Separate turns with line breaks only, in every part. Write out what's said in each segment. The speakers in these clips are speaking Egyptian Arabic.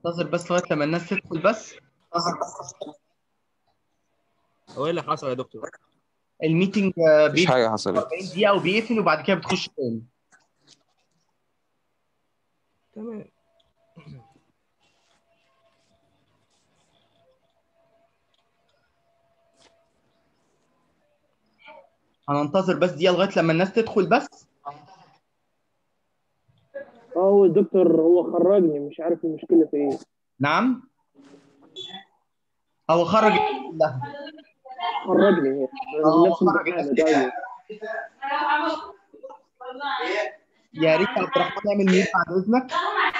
انتظر بس لغايه لما الناس تدخل بس
هو ايه اللي حصل يا دكتور؟
الميتنج آه،
مفيش
بيبقى
حاجة حصلت
40 دقيقه وبيقفل وبعد كده بتخش تاني
تمام
هننتظر بس دقيقه لغايه لما الناس تدخل بس
اه هو الدكتور هو خرجني مش عارف المشكله في ايه
نعم هو خرج كلها
خرجني هي
اه
نفس
خرج
الامتحان ايوه
يا ريت يا عبد الرحمن اعمل ميوت بعد اذنك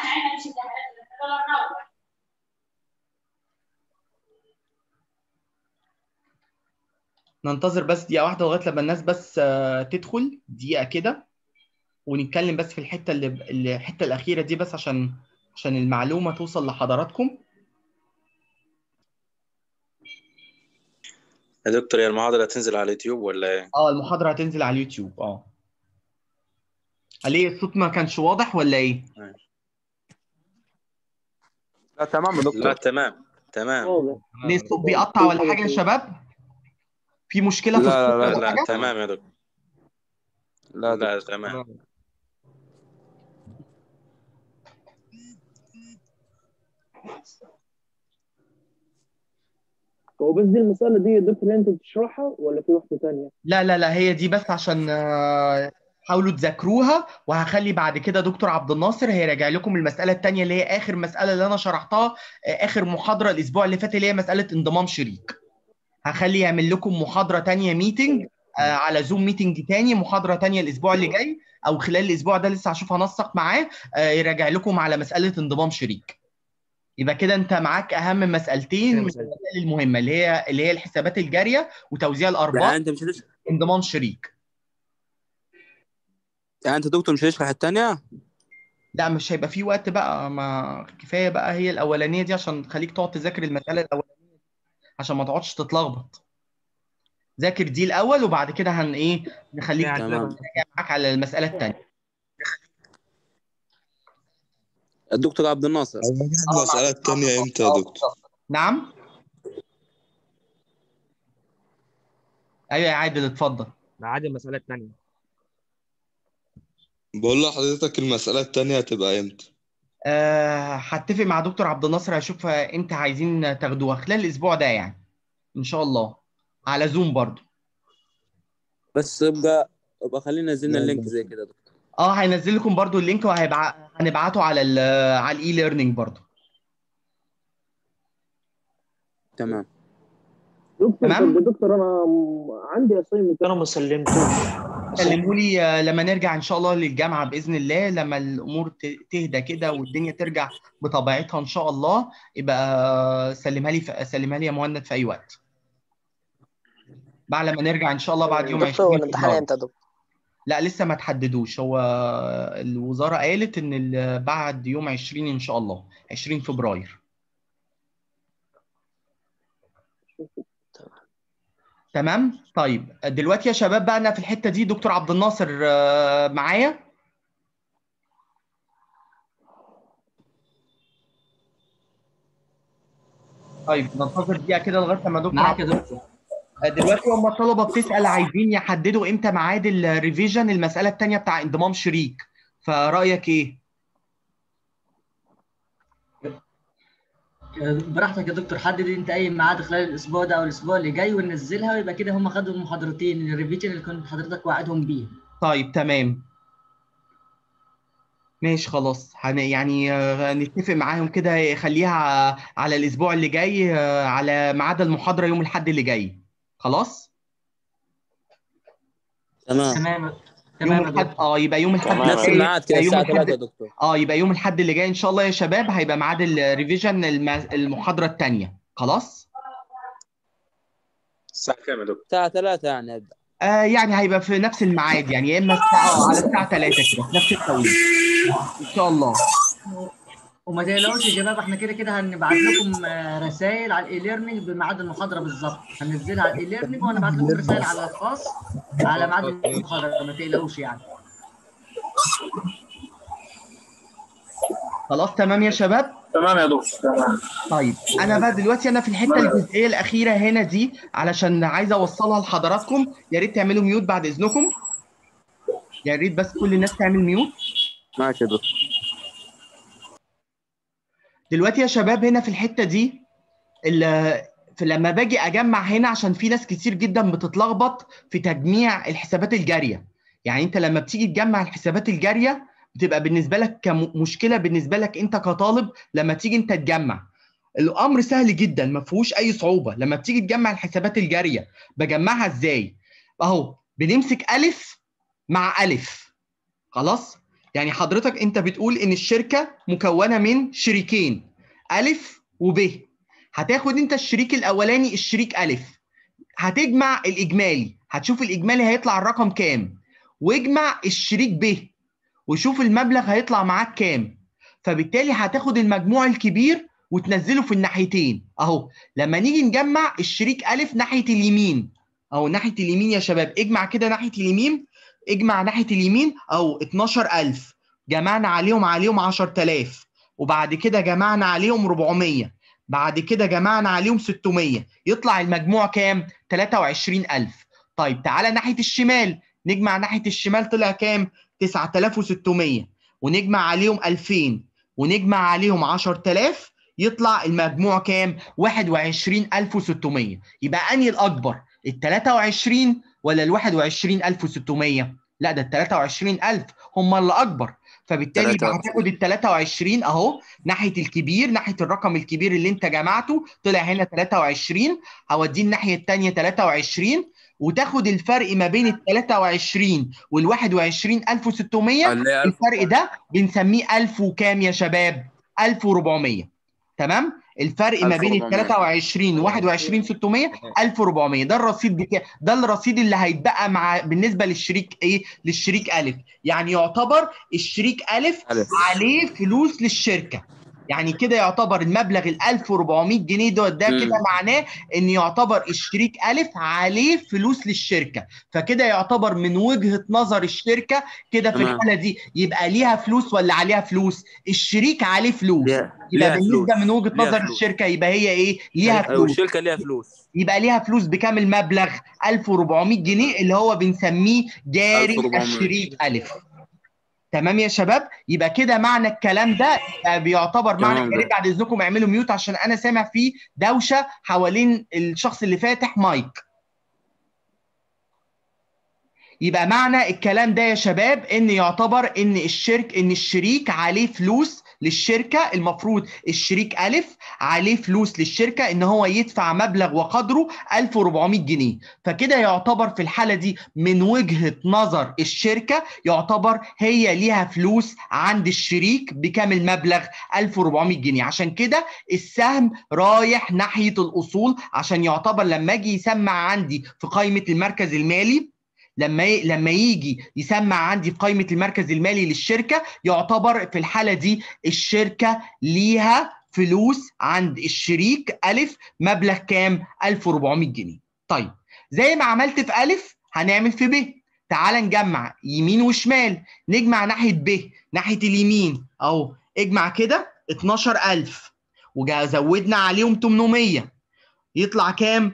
ننتظر بس دقيقة واحدة لغاية لما الناس بس آه، تدخل دقيقة كده ونتكلم بس في الحتة اللي اللي- الحتة الأخيرة دي بس عشان عشان المعلومة توصل لحضراتكم
يا دكتور هي المحاضرة هتنزل على اليوتيوب ولا ايه؟
اه المحاضرة هتنزل على اليوتيوب اه ليه الصوت ما كانش واضح ولا ايه؟
لا تمام يا
لا
دكتور
تمام تمام
واضح
ليه الصوت بيقطع ولا حاجة يا شباب؟ في مشكلة في
لا،
الصوت
لا،
لا
ولا
لا
حاجة؟
تمام يا دكتور
لا
لا
دكتور.
تمام
هو بس دي المساله دي يا دكتور انت بتشرحها ولا في واحده ثانيه؟
لا لا لا هي دي بس عشان آه، حاولوا تذاكروها وهخلي بعد كده دكتور عبد الناصر هيراجع لكم المسألة التانية اللي هي آخر مسألة اللي أنا شرحتها آه، آخر محاضرة الأسبوع اللي فات اللي هي مسألة انضمام شريك هخلي يعمل لكم محاضرة تانية ميتنج آه، على زوم ميتنج تاني محاضرة تانية الأسبوع اللي جاي أو خلال الأسبوع ده لسه هشوف هنسق معاه آه، يراجع لكم على مسألة انضمام شريك يبقى كده انت معاك اهم مسألتين
كده
من
مسألتين.
المسائل المهمه اللي هي اللي هي الحسابات الجاريه وتوزيع الارباح
يعني انت مش هتشرح
انضمام شريك
يعني انت دكتور مش هتشرح الثانيه
لا مش هيبقى في وقت بقى ما كفايه بقى هي الاولانيه دي عشان تخليك تقعد تذاكر المساله الاولانيه عشان ما تقعدش تتلخبط ذاكر دي الاول وبعد كده هن ايه نخليك
يعني
تمام.
تراجع معاك على المساله الثانيه
الدكتور عبد الناصر
المسألة التانية امتى يا دكتور؟
نعم ايوه يا عادل اتفضل
نعاد المسألة الثانية
بقول لحضرتك المسألة التانية هتبقى امتى؟
آه، هتفق مع دكتور عبد الناصر هشوف امتى عايزين تاخدوها خلال الاسبوع ده يعني ان شاء الله على زوم برضو
بس ابقى ابقى خلينا نزلنا اللينك زي كده يا دكتور
اه هينزل لكم برضو اللينك وهيبع... هنبعته على ال على الاي ليرنينج برضو
تمام
دكتور
تمام.
طب يا دكتور انا م- عندي اسايمنت انا ما سلمتوش
كلموا لي آه، لما نرجع ان شاء الله للجامعه باذن الله لما الامور ت- تهدى كده والدنيا ترجع بطبيعتها ان شاء الله يبقى سلمها لي في... سلمها لي يا مهند في اي وقت بعد لما نرجع ان شاء الله بعد يوم 20
دكتور والامتحان
فبراير.
امتى يا دكتور؟
لا لسه ما تحددوش هو الوزاره قالت ان ال- بعد يوم 20 ان شاء الله 20 فبراير تمام طيب دلوقتي يا شباب بقى انا في الحته دي دكتور عبد الناصر آه، معايا طيب ننتظر دقيقه كده لغايه لما دكتور
معاك
عبد
يا دكتور
دلوقتي هم الطلبه بتسال عايزين يحددوا امتى ميعاد الريفيجن المساله الثانيه بتاع انضمام شريك فرايك ايه
براحتك يا دكتور حدد انت اي ميعاد خلال الاسبوع ده او الاسبوع اللي جاي وننزلها ويبقى كده هم خدوا المحاضرتين الريفيجن اللي كنت حضرتك واعدهم بيه
طيب تمام ماشي خلاص هن يعني آه، نتفق معاهم كده يخليها على الاسبوع اللي جاي آه، على ميعاد المحاضره يوم الاحد اللي جاي خلاص
تمام
تمام
يوم
تمام يا
الاحد
دكتور
اه يبقى يوم الاحد
تمام.
اللي
نفس
جاي-
الميعاد كده
يبقى يوم
الساعه 3 يا
الاحد
دكتور
اه يبقى يوم الاحد اللي جاي ان شاء الله يا شباب هيبقى ميعاد الريفيجن الم- المحاضره الثانيه خلاص
الساعة كام يا دكتور؟
الساعه 3 يعني ابدا
آه يعني هيبقى في نفس الميعاد يعني يا اما الساعه آه، على الساعه 3 كده في نفس التوقيت ان شاء الله
وما تقلقوش يا شباب احنا كده كده هنبعت لكم رسائل على الاي ليرنينج بميعاد المحاضره بالظبط هننزلها على الاي ليرنينج وهنبعت لكم رسائل على الخاص على ميعاد المحاضره ما تقلقوش يعني
خلاص تمام يا شباب
تمام يا دكتور تمام
طيب انا بقى دلوقتي انا في الحته الجزئيه الاخيره هنا دي علشان عايز اوصلها لحضراتكم يا ريت تعملوا ميوت بعد اذنكم يا ريت بس كل الناس تعمل ميوت
ماشي يا دكتور
دلوقتي يا شباب هنا في الحته دي ال- في لما باجي اجمع هنا عشان في ناس كتير جدا بتتلخبط في تجميع الحسابات الجاريه يعني انت لما بتيجي تجمع الحسابات الجاريه بتبقى بالنسبه لك كمشكله بالنسبه لك انت كطالب لما تيجي انت تجمع الامر سهل جدا ما فيهوش اي صعوبه لما بتيجي تجمع الحسابات الجاريه بجمعها ازاي اهو بنمسك الف مع الف خلاص يعني حضرتك انت بتقول ان الشركه مكونه من شريكين الف وب هتاخد انت الشريك الاولاني الشريك الف هتجمع الاجمالي هتشوف الاجمالي هيطلع الرقم كام واجمع الشريك ب وشوف المبلغ هيطلع معاك كام فبالتالي هتاخد المجموع الكبير وتنزله في الناحيتين اهو لما نيجي نجمع الشريك الف ناحيه اليمين اهو ناحيه اليمين يا شباب اجمع كده ناحيه اليمين اجمع ناحيه اليمين اهو 12000 جمعنا عليهم عليهم 10000 وبعد كده جمعنا عليهم 400 بعد كده جمعنا عليهم 600 يطلع المجموع كام 23000 طيب تعالى ناحيه الشمال نجمع ناحيه الشمال طلع كام 9600 ونجمع عليهم 2000 ونجمع عليهم 10000 يطلع المجموع كام 21600 يبقى انهي الاكبر ال 23 ولا ال 21600 لا ده ال 23000 هم اللي اكبر فبالتالي يبقى
23.
هتاخد ال 23 اهو ناحيه الكبير ناحيه الرقم الكبير اللي انت جمعته طلع هنا 23 هوديه الناحيه الثانيه 23 وتاخد الفرق ما بين ال 23 وال 21600
اللي هي 1000
الفرق ده بنسميه 1000 وكام يا شباب 1400 تمام الفرق ما بين ال
1400.
23 و 21600 1400 ده الرصيد بتاع ده الرصيد اللي هيتبقى مع بالنسبه للشريك ايه للشريك الف يعني يعتبر الشريك الف
ألف.
عليه فلوس للشركه يعني كده يعتبر المبلغ ال 1400 جنيه ده ده
مم.
كده معناه ان يعتبر الشريك الف عليه فلوس للشركه فكده يعتبر من وجهه نظر الشركه كده في
تمام.
الحاله دي يبقى ليها فلوس ولا عليها فلوس الشريك عليه فلوس
ليها
يبقى
ليها
بالنسبه
فلوس.
من وجهه
ليها
نظر
فلوس.
الشركه يبقى هي ايه ليها
أيوة،
فلوس
الشركه ليها فلوس
يبقى ليها فلوس بكام المبلغ 1400 جنيه اللي هو بنسميه جاري
1400.
الشريك الف تمام يا شباب يبقى كده معنى الكلام ده يبقى بيعتبر معنى
تمام
يا ريت
ده.
بعد اذنكم اعملوا ميوت عشان انا سامع فيه دوشه حوالين الشخص اللي فاتح مايك يبقى معنى الكلام ده يا شباب ان يعتبر ان الشرك ان الشريك عليه فلوس للشركه المفروض الشريك الف عليه فلوس للشركه ان هو يدفع مبلغ وقدره 1400 جنيه فكده يعتبر في الحاله دي من وجهه نظر الشركه يعتبر هي ليها فلوس عند الشريك بكام المبلغ 1400 جنيه عشان كده السهم رايح ناحيه الاصول عشان يعتبر لما اجي يسمع عندي في قائمه المركز المالي لما ي... لما يجي يسمع عندي في قائمه المركز المالي للشركه يعتبر في الحاله دي الشركه ليها فلوس عند الشريك الف مبلغ كام 1400 جنيه طيب زي ما عملت في الف هنعمل في ب تعال نجمع يمين وشمال نجمع ناحيه ب ناحيه اليمين اهو اجمع كده 12000 وزودنا عليهم 800 يطلع كام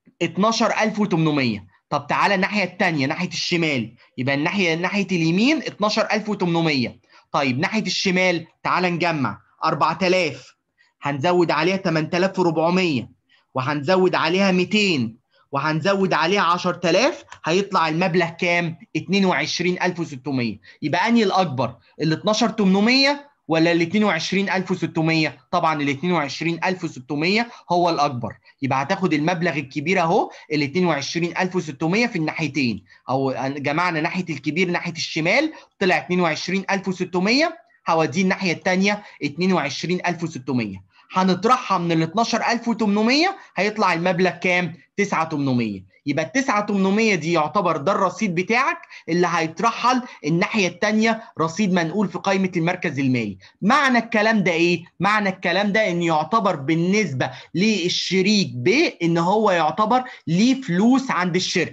12800 طب تعالى الناحيه الثانيه ناحيه الشمال يبقى الناحيه ناحيه اليمين 12800 طيب ناحيه الشمال تعالى نجمع 4000 هنزود عليها 8400 وهنزود عليها 200 وهنزود عليها 10000 هيطلع المبلغ كام 22600 يبقى انهي الاكبر ال 12800 ولا ال 22600 طبعا ال 22600 هو الاكبر يبقى هتاخد المبلغ الكبير اهو ال 22600 في الناحيتين او جمعنا ناحيه الكبير ناحيه الشمال طلع 22600 هوديه الناحيه الثانيه 22600 هنطرحها من ال 12800 هيطلع المبلغ كام 9800 يبقى ال 9800 دي يعتبر ده الرصيد بتاعك اللي هيترحل الناحيه الثانيه رصيد منقول في قائمه المركز المالي معنى الكلام ده ايه معنى الكلام ده ان يعتبر بالنسبه للشريك ب ان هو يعتبر ليه فلوس عند الشركه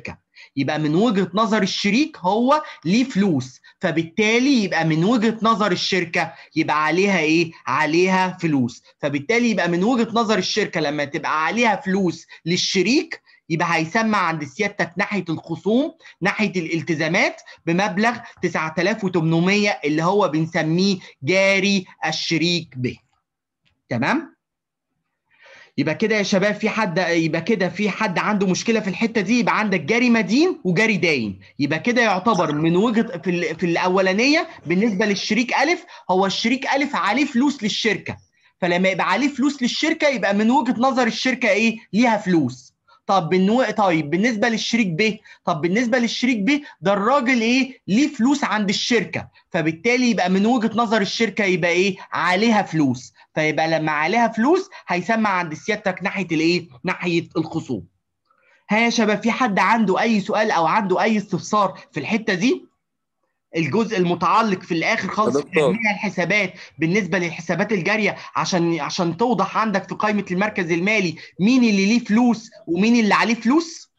يبقى من وجهة نظر الشريك هو ليه فلوس فبالتالي يبقى من وجهة نظر الشركة يبقى عليها ايه عليها فلوس فبالتالي يبقى من وجهة نظر الشركة لما تبقى عليها فلوس للشريك يبقى هيسمى عند سيادتك ناحية الخصوم ناحية الالتزامات بمبلغ 9800 اللي هو بنسميه جاري الشريك به تمام يبقى كده يا شباب في حد يبقى كده في حد عنده مشكله في الحته دي يبقى عندك جاري مدين وجاري داين يبقى كده يعتبر من وجهه في ال- في الاولانيه بالنسبه للشريك الف هو الشريك الف عليه فلوس للشركه فلما يبقى عليه فلوس للشركه يبقى من وجهه نظر الشركه ايه ليها فلوس طب بالنو... طيب بالنسبه للشريك ب طب بالنسبه للشريك ب ده الراجل ايه ليه فلوس عند الشركه فبالتالي يبقى من وجهه نظر الشركه يبقى ايه عليها فلوس فيبقى لما عليها فلوس هيسمى عند سيادتك ناحيه الايه ناحيه الخصوم ها يا شباب في حد عنده اي سؤال او عنده اي استفسار في الحته دي الجزء المتعلق في الاخر خالص في
دكتور.
تجميع الحسابات بالنسبه للحسابات الجاريه عشان عشان توضح عندك في قائمه المركز المالي مين اللي ليه فلوس ومين اللي عليه فلوس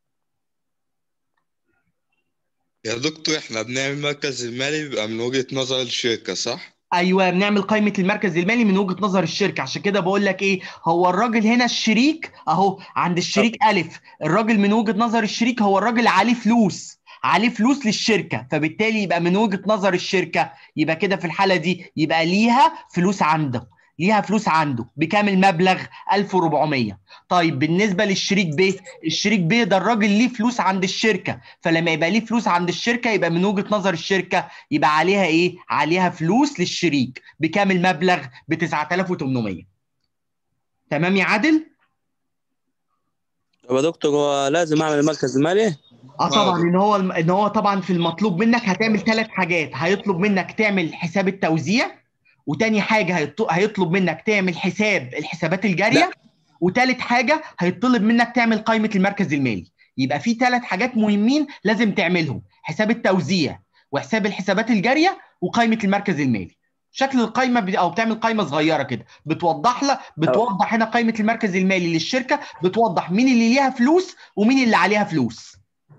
يا دكتور احنا بنعمل مركز المالي بيبقى من وجهة نظر الشركة صح؟
ايوه بنعمل قائمه المركز المالي من وجهه نظر الشركه عشان كده بقول لك ايه هو الراجل هنا الشريك اهو عند الشريك الف الراجل من وجهه نظر الشريك هو الراجل عليه فلوس عليه فلوس للشركه فبالتالي يبقى من وجهه نظر الشركه يبقى كده في الحاله دي يبقى ليها فلوس عنده ليها فلوس عنده بكام المبلغ 1400 طيب بالنسبه للشريك ب الشريك ب ده الراجل ليه فلوس عند الشركه فلما يبقى ليه فلوس عند الشركه يبقى من وجهه نظر الشركه يبقى عليها ايه عليها فلوس للشريك بكام المبلغ ب 9800 تمام يا عادل
طب يا دكتور هو لازم اعمل المركز المالي
اه طبعا ان هو ان هو طبعا في المطلوب منك هتعمل ثلاث حاجات هيطلب منك تعمل حساب التوزيع وتاني حاجه هيط- هيطلب منك تعمل حساب الحسابات الجاريه وتالت حاجه هيطلب منك تعمل قائمه المركز المالي يبقى في ثلاث حاجات مهمين لازم تعملهم حساب التوزيع وحساب الحسابات الجاريه وقائمه المركز المالي شكل القائمه بي- او بتعمل قائمه صغيره كده بتوضح لك بتوضح هنا قائمه المركز المالي للشركه بتوضح مين اللي ليها فلوس ومين اللي عليها فلوس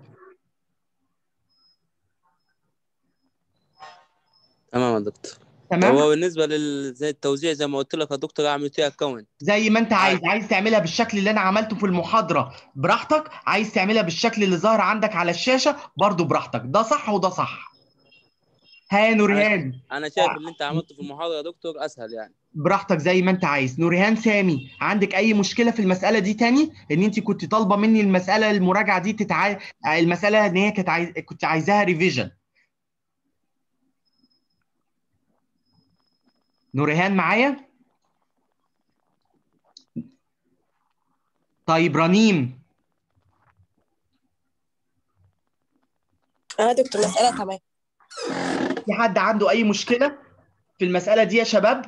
تمام يا دكتور
تمام
هو بالنسبه لل زي التوزيع زي ما قلت لك يا دكتور اعمل فيها اكونت
زي ما انت عايز عايز تعملها بالشكل اللي انا عملته في المحاضره براحتك عايز تعملها بالشكل اللي ظاهر عندك على الشاشه برضو براحتك ده صح وده صح ها يا نورهان
انا شايف اللي انت عملته في المحاضره يا دكتور اسهل يعني
براحتك زي ما انت عايز نورهان سامي عندك اي مشكله في المساله دي تاني ان انت كنت طالبه مني المساله المراجعه دي تتع... المساله ان هي كانت عايز... كنت عايزاها ريفيجن نورهان معايا طيب رنيم
اه دكتور مسألة تمام
في حد عنده اي مشكله في المساله دي يا شباب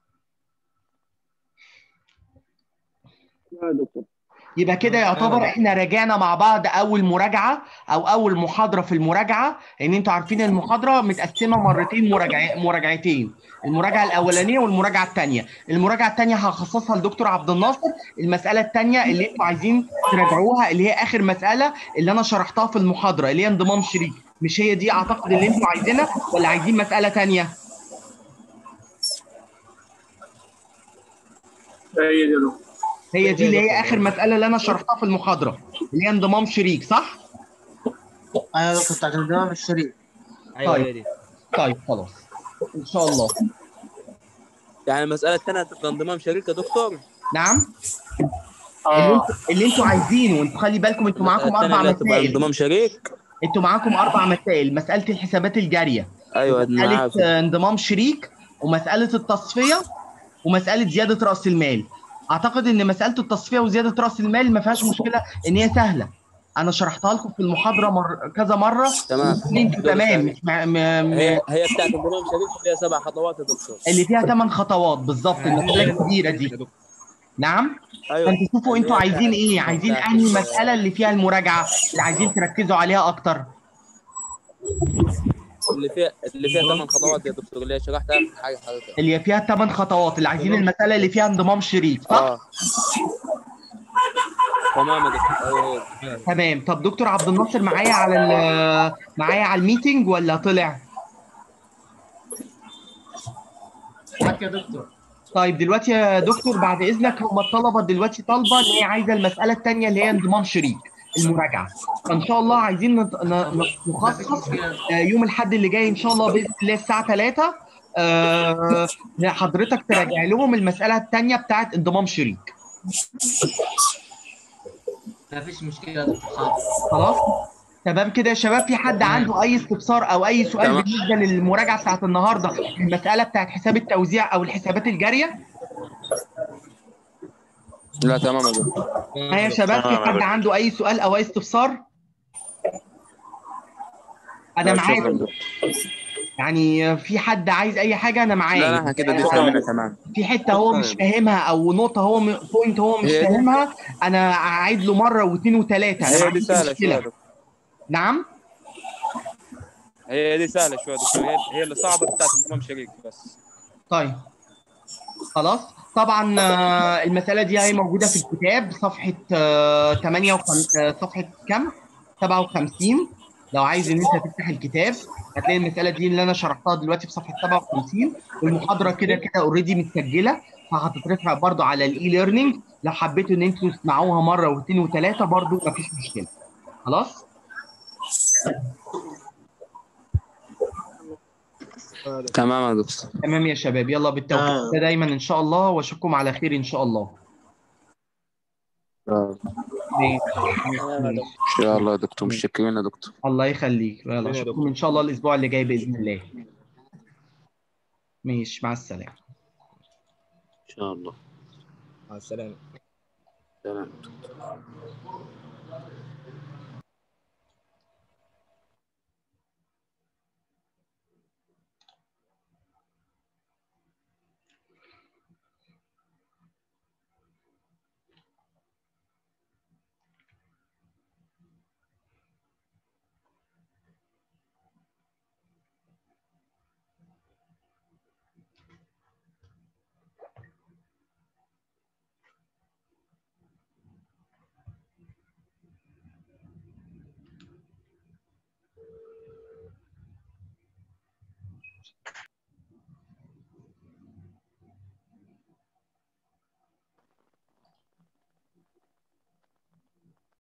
لا يا دكتور
يبقى كده يعتبر احنا راجعنا مع بعض اول مراجعه او اول محاضره في المراجعه ان انتوا عارفين المحاضره متقسمه مرتين مراجع مراجعتين المراجعه الاولانيه والمراجعه الثانيه المراجعه الثانيه هخصصها لدكتور عبد الناصر المساله الثانيه اللي انتوا عايزين تراجعوها اللي هي اخر مساله اللي انا شرحتها في المحاضره اللي هي انضمام شريك مش هي دي اعتقد اللي انتوا عايزينها ولا عايزين مساله ثانيه
هي دي يا دكتور
هي دي اللي هي اخر مساله اللي انا شرحتها في المحاضره اللي هي انضمام شريك صح
ايوه يا دكتور بتاعت الانضمام الشريك
ايوه
طيب.
هي دي
طيب خلاص ان شاء الله
يعني المساله الثانيه تبقى انضمام شريك يا دكتور
نعم اللي انتوا اللي انتوا عايزينه انتوا خلي بالكم انتوا معاكم
المسألة التانية
اربع
اللي هتبقى
مسائل
انضمام شريك
انتوا معاكم اربع مسائل مساله الحسابات الجاريه
ايوه انا
مساله
عارف
آه، انضمام شريك ومساله التصفيه ومساله زياده راس المال اعتقد ان مساله التصفيه وزياده راس المال ما فيهاش مشكله ان هي سهله انا شرحتها لكم في المحاضره مر... كذا مره
تمام
انتوا تمام مش مع... م... م...
هي هي بتاعت انضمام شريك فيها سبع خطوات يا دكتور
اللي فيها ثمان خطوات بالظبط المساله الكبيره دي نعم
ايوه
فانتوا شوفوا انتوا
اللي هي
عايزين
بتاعت-
ايه عايزين
بتاعت-
انهي مساله اللي فيها المراجعه اللي عايزين تركزوا عليها اكتر
اللي فيها اللي فيها ثمان خطوات يا دكتور اللي هي شرحتها في حاجه حضرتك
اللي فيها ثمان خطوات اللي عايزين المساله اللي فيها انضمام شريك صح
اه تمام يا دكتور أيوة، أيوة.
تمام طب دكتور عبد الناصر معايا على ال- معايا على الميتنج ولا طلع
معاك يا دكتور
طيب دلوقتي يا دكتور بعد اذنك هم الطلبه دلوقتي طالبه ان هي عايزه المساله الثانيه اللي هي انضمام شريك المراجعه فان شاء الله عايزين نت- ن- ن-
مفيش
نخصص
مشكله
آه، يوم الاحد اللي جاي ان شاء الله باذن الله الساعه 3 آه، حضرتك تراجع لهم المساله الثانيه بتاعت انضمام شريك
مفيش مشكله يا دكتور حاضر
خلاص تمام كده يا شباب في حد عنده اي استفسار او اي سؤال
تمام.
بالنسبه للمراجعه بتاعت النهارده المساله بتاعت حساب التوزيع او الحسابات الجاريه
لا تمام يا دكتور
ها يا شباب في
تمام يا
حد
دكتور.
عنده اي سؤال او اي استفسار انا
لا، شكرا
معاكم
دكتور.
يعني في حد عايز اي حاجه انا معاك
لا لا احنا كده دي فاهمينها تمام
في حته هو مش فاهمها او نقطه هو م... بوينت هو مش
هي دي.
فاهمها انا اعيد له مره واثنين وثلاثه انا ما
هي دي
عنديش
سهله شويه
مشكله
يا دكتور
نعم
هي دي سهله شويه يا دكتور هي- هي اللي صعبه بتاعت انضمام شريك بس
طيب خلاص طبعا آه، المساله دي هي موجوده في الكتاب صفحه 8 صفحه كام 57 لو عايز ان انت تفتح الكتاب هتلاقي المساله دي اللي انا شرحتها دلوقتي في صفحه 57 والمحاضره كده كده اوريدي متسجله فهتترفع برضو على الاي ليرنينج لو حبيتوا ان انتوا تسمعوها مره واثنين وثلاثه برضو مفيش مشكله خلاص
تمام يا دكتور
تمام يا شباب يلا بالتوفيق
آه.
ده دايما ان شاء الله واشوفكم على خير ان شاء الله ماشي.
ان شاء الله يا دكتور متشكرين يا دكتور
الله يخليك يلا
يا
اشوفكم
دكتور.
ان شاء الله الاسبوع اللي جاي باذن الله ماشي مع السلامه
ان شاء الله
مع السلامه
سلام